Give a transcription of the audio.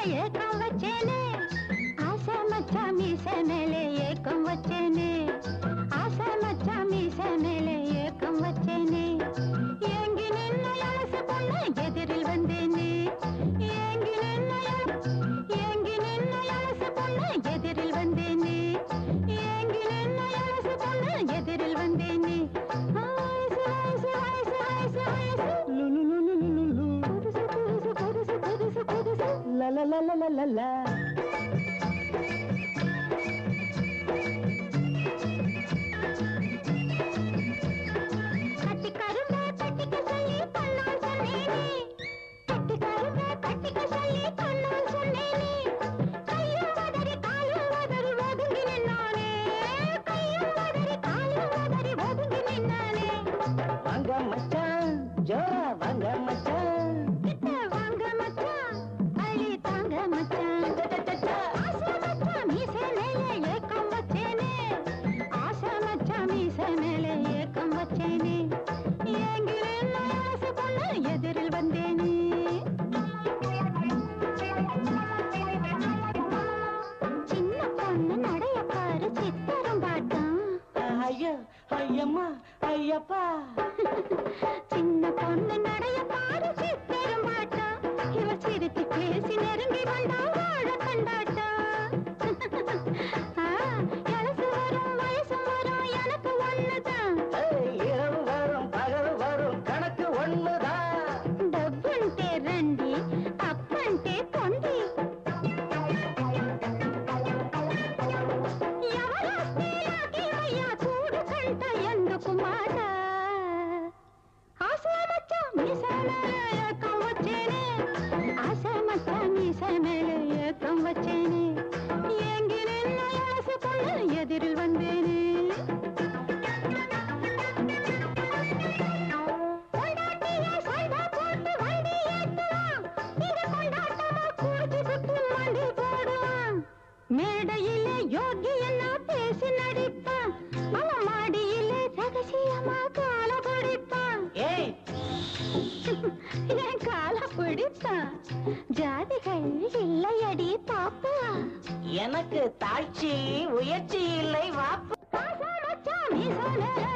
ஏக்கம் வச்சேனே ஆசை மச்சான் மீச மேலே ஏக்கம் வச்சேனே ஆசை மச்சான் மீச மேலே ஏக்கம் வச்சேனே ஏங்கி நின்ன அலசு பொண்ணு எதிரில் வந்தேனே ஏங்கி நின்ன அல- ஏங்கி நின்ன அலசு பொண்ணு எதிரில் வந்தேனே ஏங்கி நின்ன அலசு பொண்ணு எதிரில் வந்தேனே வயசு வயசு வயசு வயசு வயசு லுலுலுலுலுலுலு. புதுசு புதுசு புதுசு புதுசு புதுசு லலலலலலலா. கட்டி கரும்பே கட்டிக்க சொல்லி கண்ணால் சொன்னேனே கட்டி கரும்பே கட்டிக்க சொல்லி கண்ணால் சொன்னேனே கையும் வதறி காலும் வதறி ஒதுங்கி நின்னானே கையும் வதறி காலும் வதறி ஒதுங்கி நின்னானே வாங்க மச்சான் ஜோரா வாங்க மச்சான் கிட்ட வாங்க மச்சான் அள்ளி தாங்க மச்சான் ஆசை மச்சான் மீசை மேலே ஏக்கம் வச்சேனே ஆசை மச்சான் மீசை மேலே ஏக்கம் வச்சேனே ஏங்கி நின்ன ஆசை பொண்ணு எதிரில் வந்தேனே சின்ன பொண்ணு நடைய பாரு சித்தரம் பாட்டம் ஐயா ஐயம்மா ஐயப்பா சின்ன பொண்ணு நடைய பாரு சித்தரும் மாட்டா இவ சிரித்து பேசி நெருங்கி வந்தா வாழ கண்டாட்டா ஆ, எலசு வரும் வயசு வரும் எனக்கு ஒண்ணுதான் ஏய், இரவு வரும் பகல் வரும் கணக்கு ஒண்ணுதான் డబ్బుంటే రండి అప్పంటే పొండి ఎవరొస్తే నాకేమయ్యా చూడు కంట ఎందుకు మాట ఆశమచ్చ మీసమేలే ఏకం వచ్చేనే ఆశమచ్చ మీసమేలే ఏకం వచ్చేనే ஏங்கி நின்ன இளசு பொண்ணு எதிரில் வந்தேனே கொண்டாட்டிய சைடா போட்டு வண்டி ஏத்துவான் இங்க கொண்டாட்டமா கூடி சுத்தி மண்டி போடுவான் மேடையிலே யோகி என்ன பேசி நடிப்பான் அவன் மாடியிலே ரகசியமா கால பிடிப்பான் ஏய் என் கால பிடிப்பான் ஜாதிகள் இல்லையடி பாப்பா எனக்கு தாழ்ச்சி உயர்ச்சி இல்லை வாப்பு ஆசை மச்சான் மீச மேல